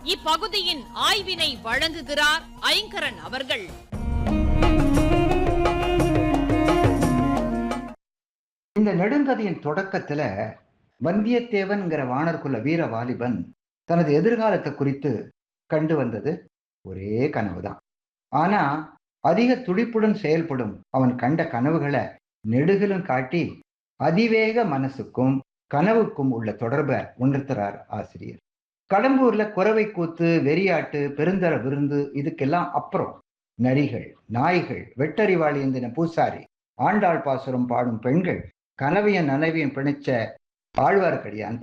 இப்பகுதியின் ஆய்வினை வழங்குகிறார் ஐங்கரன் அவர்கள் இந்த நெடுங்கதையின் தொடக்கத்துல வந்தியத்தேவன்கிற வானர்குல வீர வாலிபன் தனது எதிர்காலத்தை குறித்து கண்டு வந்தது ஒரே கனவுதான் ஆனா அதிக துடிப்புடன் செயல்படும் அவன் கண்ட கனவுகளை நெடுகிலும் காட்டி அதிவேக மனசுக்கும் கனவுக்கும் உள்ள தொடர்பை உணர்த்துறார் ஆசிரியர் கடம்பூர்ல குறவை கூத்து வெறியாட்டு பெருந்தர விருந்து இதுக்கெல்லாம் அப்புறம் நரிகள் நாய்கள் வெட்டறிவாளி எந்தின பூசாரி ஆண்டாள் பாசுரம் பாடும் பெண்கள் கனவையும் நனவையும் பிணைச்ச ஆழ்வார்க்கடியான்